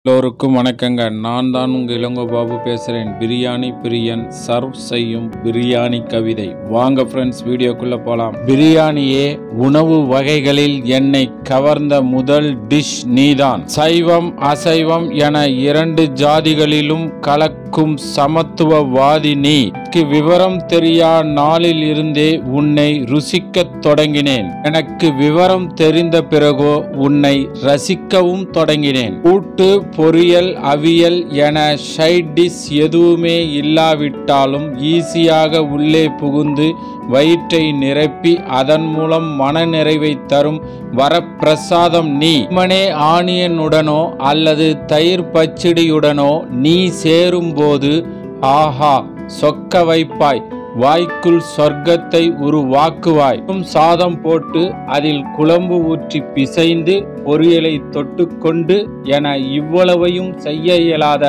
எல்லோருக்கும் வணக்கங்க நான் தான் உங்கள் இளங்கோ பாபு பேசுகிறேன் பிரியாணி பிரியன் சர்வ் செய்யும் பிரியாணி கவிதை வாங்க ஃப்ரெண்ட்ஸ் வீடியோக்குள்ளே போகலாம் பிரியாணியே உணவு வகைகளில் என்னை கவர்ந்த முதல் டிஷ் நீதான் சைவம் அசைவம் என இரண்டு ஜாதிகளிலும் கலக்கும் சமத்துவவாதி நீ எனக்கு விவரம் தெரியா நாளில் இருந்தே உன்னை ருசிக்கத் தொடங்கினேன் எனக்கு விவரம் தெரிந்த பிறகோ உன்னை ரசிக்கவும் தொடங்கினேன் கூட்டு பொரியல் அவியல் என சைட் டிஷ் எதுவுமே இல்லாவிட்டாலும் ஈஸியாக உள்ளே புகுந்து வயிற்றை நிரப்பி அதன் மூலம் மன நிறைவை தரும் வரப்பிரசாதம் நீ மனே ஆனியனுடனோ அல்லது தயிர் பச்சடியுடனோ நீ சேரும்போது ஆஹா சொக்க வைப்பாய் வாய்க்குள் சொர்க்கத்தை உருவாக்குவாய் உம் சாதம் போட்டு அதில் குழம்பு ஊற்றி பிசைந்து பொரியலை தொட்டுக்கொண்டு என இவ்வளவையும் செய்ய இயலாத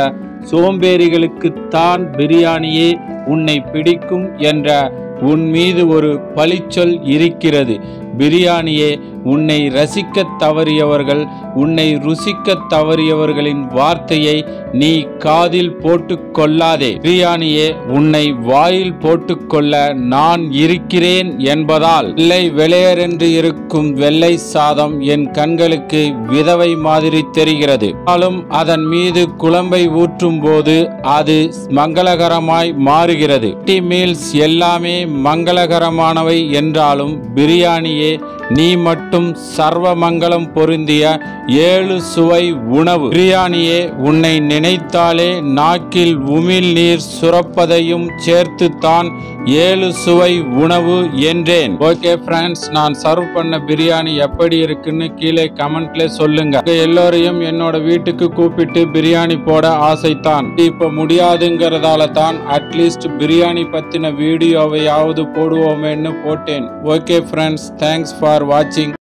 சோம்பேறிகளுக்குத்தான் பிரியாணியே உன்னை பிடிக்கும் என்ற உன் மீது ஒரு பழிச்சொல் இருக்கிறது பிரியாணியே உன்னை ரசிக்கத் தவறியவர்கள் உன்னை ருசிக்கத் தவறியவர்களின் வார்த்தையை நீ காதில் போட்டுக் கொள்ளாதே பிரியாணியே உன்னை வாயில் போட்டுக்கொள்ள நான் இருக்கிறேன் என்பதால் வெள்ளை வெளையரென்று இருக்கும் வெள்ளை சாதம் என் கண்களுக்கு விதவை மாதிரி தெரிகிறது ஆனாலும் அதன் மீது குழம்பை ஊற்றும் போது அது மங்களகரமாய் மாறுகிறது டி மீல்ஸ் எல்லாமே மங்களகரமானவை என்றாலும் பிரியாணியே நீ மட்டும் சர்வ மங்களம் பொருந்திய ஏழு சுவை உணவு பிரியாணியே உன்னை நினைத்தாலே நாக்கில் உமிழ் நீர் சுரப்பதையும் சேர்த்துத்தான் ஏழு சுவை உணவு என்றேன் ஓகே ஃப்ரெண்ட்ஸ் நான் சர்வ் பண்ண பிரியாணி எப்படி இருக்குன்னு கீழே கமெண்ட்ல சொல்லுங்க உங்க எல்லோரையும் என்னோட வீட்டுக்கு கூப்பிட்டு பிரியாணி போட ஆசைத்தான் இப்ப முடியாதுங்கிறதால தான் அட்லீஸ்ட் பிரியாணி பத்தின வீடியோவையாவது போடுவோமேன்னு போட்டேன் ஓகே ஃப்ரெண்ட்ஸ் தேங்க்ஸ் ஃபார் வாட்சிங்